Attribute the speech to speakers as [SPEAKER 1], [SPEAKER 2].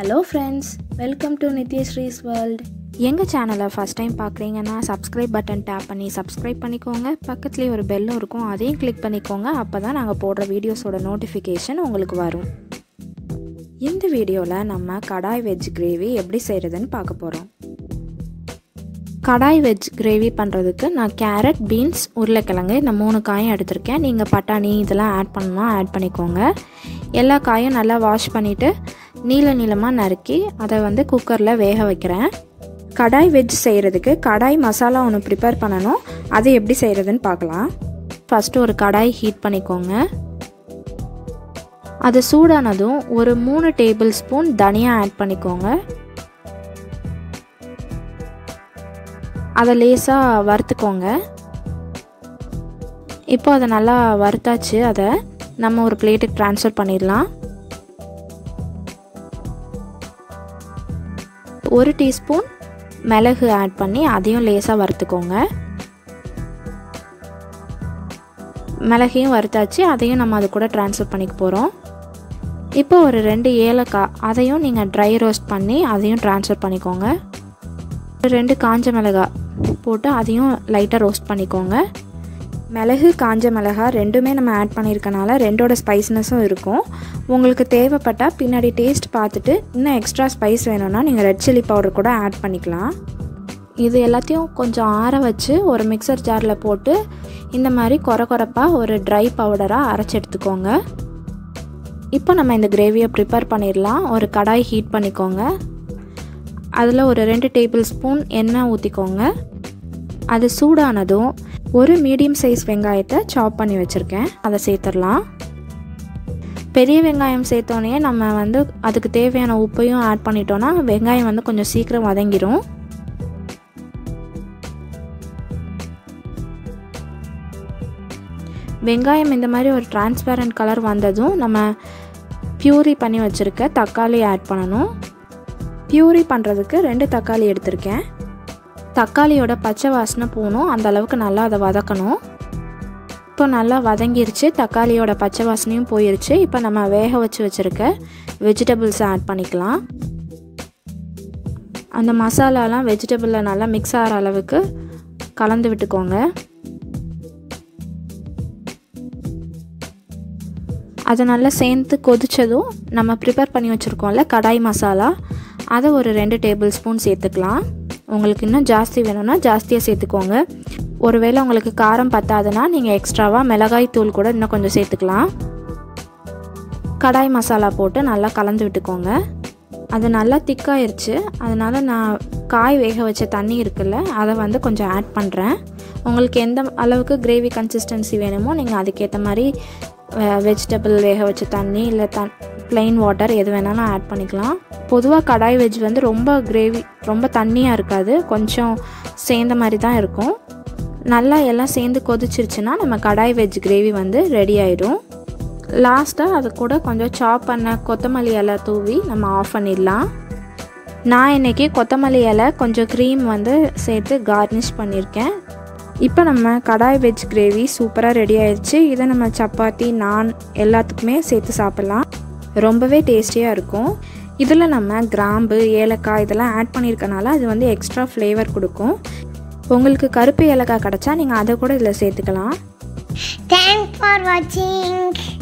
[SPEAKER 1] Hello friends welcome to Nithyasree's world எங்கள் சேனலை first time பார்க்குறீங்கன்னா சப்ஸ்கிரைப் பட்டன் டேப் பண்ணி சப்ஸ்கிரைப் பண்ணிக்கோங்க பக்கத்துலேயே ஒரு பெல்லும் இருக்கும் அதையும் கிளிக் பண்ணிக்கோங்க அப்போ தான் நாங்கள் போடுற வீடியோஸோட நோட்டிஃபிகேஷன் உங்களுக்கு வரும் இந்த வீடியோவில் நம்ம கடாய் வெஜ் கிரேவி எப்படி செய்கிறதுன்னு பார்க்க போகிறோம் கடாய் வெஜ் கிரேவி பண்ணுறதுக்கு நான் கேரட் பீன்ஸ் உருளைக்கிழங்கு இந்த மூணு காயும் எடுத்திருக்கேன் நீங்கள் பட்டாணி இதெல்லாம் ஆட் பண்ணணும்னா ஆட் பண்ணிக்கோங்க எல்லா காயும் நல்லா வாஷ் பண்ணிவிட்டு நீள நீளமாக நறுக்கி அதை வந்து குக்கரில் வேக வைக்கிறேன் கடாய் வெஜ் செய்கிறதுக்கு கடாய் மசாலா ஒன்று ப்ரிப்பேர் பண்ணணும் அது எப்படி செய்கிறதுன்னு பார்க்கலாம் ஃபஸ்ட்டு ஒரு கடாய் ஹீட் பண்ணிக்கோங்க அது சூடானதும் ஒரு மூணு டேபிள் ஸ்பூன் தனியாக ஆட் பண்ணிக்கோங்க அதை லேசாக வறுத்துக்கோங்க இப்போ அதை நல்லா வறுத்தாச்சு அதை நம்ம ஒரு பிளேட்டுக்கு ட்ரான்ஸ்ஃபர் பண்ணிடலாம் ஒரு டீஸ்பூன் மிளகு ஆட் பண்ணி அதையும் லேசாக வறுத்துக்கோங்க மிளகையும் வறுத்தாச்சு அதையும் நம்ம அது கூட ட்ரான்ஸ்ஃபர் பண்ணிக்க போகிறோம் இப்போ ஒரு ரெண்டு ஏலக்காய் அதையும் நீங்கள் ட்ரை ரோஸ்ட் பண்ணி அதையும் ட்ரான்ஸ்ஃபர் பண்ணிக்கோங்க ரெண்டு காஞ்ச மிளகாய் போட்டு அதையும் லைட்டாக ரோஸ்ட் பண்ணிக்கோங்க மிளகு காஞ்ச மிளகா ரெண்டுமே நம்ம ஆட் பண்ணியிருக்கனால ரெண்டோட ஸ்பைஸ்னஸும் இருக்கும் உங்களுக்கு தேவைப்பட்டால் பின்னாடி டேஸ்ட் பார்த்துட்டு இன்னும் எக்ஸ்ட்ரா ஸ்பைஸ் வேணும்னா நீங்கள் ரெட் சில்லி பவுடர் கூட ஆட் பண்ணிக்கலாம் இது எல்லாத்தையும் கொஞ்சம் ஆற வச்சு ஒரு மிக்சர் ஜாரில் போட்டு இந்த மாதிரி குறை குறைப்பாக ஒரு ட்ரை பவுடராக அரைச்சி எடுத்துக்கோங்க இப்போ நம்ம இந்த கிரேவியை ப்ரிப்பேர் பண்ணிடலாம் ஒரு கடாய் ஹீட் பண்ணிக்கோங்க அதில் ஒரு ரெண்டு டேபிள் ஸ்பூன் எண்ணெய் ஊற்றிக்கோங்க அது சூடானதும் ஒரு மீடியம் சைஸ் வெங்காயத்தை சாப் பண்ணி வச்சுருக்கேன் அதை சேர்த்துடலாம் பெரிய வெங்காயம் சேர்த்தோன்னே நம்ம வந்து அதுக்கு தேவையான உப்பையும் ஆட் பண்ணிட்டோன்னா வெங்காயம் வந்து கொஞ்சம் சீக்கிரம் வதங்கிடும் வெங்காயம் இந்த மாதிரி ஒரு டிரான்ஸ்பேரண்ட் கலர் வந்ததும் நம்ம பியூரி பண்ணி வச்சுருக்க தக்காளி ஆட் பண்ணணும் பியூரி பண்ணுறதுக்கு ரெண்டு தக்காளி எடுத்திருக்கேன் தக்காளியோட பச்சை வாசனை போகணும் அந்த அளவுக்கு நல்லா அதை வதக்கணும் இப்போ நல்லா வதங்கிருச்சு தக்காளியோட பச்சை வாசனையும் போயிருச்சு இப்போ நம்ம வேக வச்சு வச்சுருக்க வெஜிடபிள்ஸை ஆட் பண்ணிக்கலாம் அந்த மசாலாலாம் வெஜிடபிளில் நல்லா மிக்ஸ் ஆகிற அளவுக்கு கலந்து விட்டுக்கோங்க அதை நல்லா சேர்ந்து கொதித்ததும் நம்ம ப்ரிப்பேர் பண்ணி வச்சுருக்கோம்ல கடாய் மசாலா அதை ஒரு ரெண்டு டேபிள் ஸ்பூன் சேர்த்துக்கலாம் உங்களுக்கு இன்னும் ஜாஸ்தி வேணும்னா ஜாஸ்தியாக சேர்த்துக்கோங்க ஒருவேளை உங்களுக்கு காரம் பத்தாதுன்னா நீங்கள் எக்ஸ்ட்ராவாக மிளகாய் தூள் கூட இன்னும் கொஞ்சம் சேர்த்துக்கலாம் கடாய் மசாலா போட்டு நல்லா கலந்து விட்டுக்கோங்க அது நல்லா திக்காயிருச்சு அதனால் நான் காய் வேக வச்ச தண்ணி இருக்குல்ல அதை வந்து கொஞ்சம் ஆட் பண்ணுறேன் உங்களுக்கு எந்த அளவுக்கு கிரேவி கன்சிஸ்டன்சி வேணுமோ நீங்கள் அதுக்கேற்ற மாதிரி வெஜிடபிள் வேக வச்ச தண்ணி இல்லை தன் ப்ளைன் வாட்டர் எது வேணாலும் ஆட் பண்ணிக்கலாம் பொதுவாக கடாய் வெஜ் வந்து ரொம்ப கிரேவி ரொம்ப தண்ணியாக இருக்காது கொஞ்சம் சேர்ந்த மாதிரி தான் இருக்கும் நல்லா எல்லாம் சேர்ந்து கொதிச்சிருச்சுன்னா நம்ம கடாய் வெஜ் கிரேவி வந்து ரெடி ஆகிடும் லாஸ்ட்டாக அது கூட கொஞ்சம் சாப் பண்ண கொத்தமல்லி இலை தூவி நம்ம ஆஃப் பண்ணிடலாம் நான் இன்றைக்கி கொத்தமல்லி இலை கொஞ்சம் க்ரீம் வந்து சேர்த்து கார்னிஷ் பண்ணியிருக்கேன் இப்போ நம்ம கடாய் வெஜ் கிரேவி சூப்பராக ரெடி ஆயிடுச்சு இதை நம்ம சப்பாத்தி நான் எல்லாத்துக்குமே சேர்த்து சாப்பிட்லாம் ரொம்பவே டேஸ்டியாக இருக்கும் இதில் நம்ம கிராம்பு ஏலக்காய் இதெல்லாம் ஆட் பண்ணியிருக்கனால அது வந்து எக்ஸ்ட்ரா ஃப்ளேவர் கொடுக்கும் உங்களுக்கு கருப்பு ஏலக்காய் கிடச்சா நீங்கள் அதை கூட இதில் சேர்த்துக்கலாம்
[SPEAKER 2] Thanks for watching.